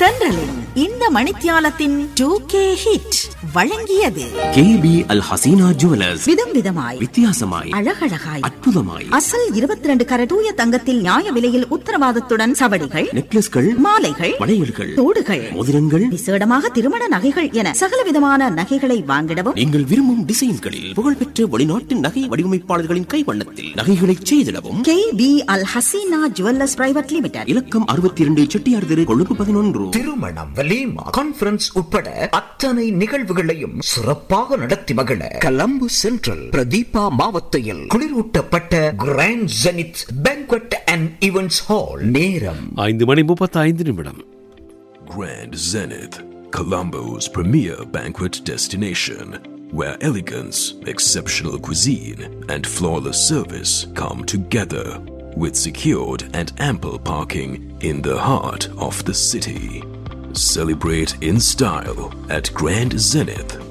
தென்றலின் இந்த மணித்தியாலத்தின் two K hit வழங்கியது கேபி அல் ஹசீனா ஜுவலர்ஸ் விதம் விதமாய் வித்தியாசமாய் அழகழகாய் அற்புதமாய் அசல் இருபத்தி ரெண்டு கர தூய தங்கத்தில் நியாய விலையில் உத்தரவாதத்துடன் சவடிகள் நெக்லஸ்கள் மாலைகள் வளையல்கள் தோடுகள் மோதிரங்கள் விசேடமாக திருமண நகைகள் என சகல விதமான நகைகளை வாங்கிடவும் நீங்கள் விரும்பும் டிசைன்களில் புகழ்பெற்ற வெளிநாட்டு நகை வடிவமைப்பாளர்களின் கைவண்ணத்தில் நகைகளை செய்திடவும் K P Al Hasina jewellers private limited இலக்கம் அறுபத்தி இரண்டு செட்டியார் தெரு கொழும்பு பதினொன்று திருமணம் வலீமா கான்பரன்ஸ் உட்பட அத்தனை நிகழ்வுகளையும் சிறப்பாக நடத்தி மகிழ கலம்பு சென்ட்ரல் பிரதீபா மாவத்தையில் குளிரூட்டப்பட்ட grand zenith banquet and events hall நேரம் ஐந்து மணி முப்பத்தி ஐந்து நிமிடம் Grand Zenith, Colombo's premier banquet destination, where elegance, exceptional cuisine, and flawless service come together, with secured and ample parking in the heart of the city. Celebrate in style at Grand Zenith,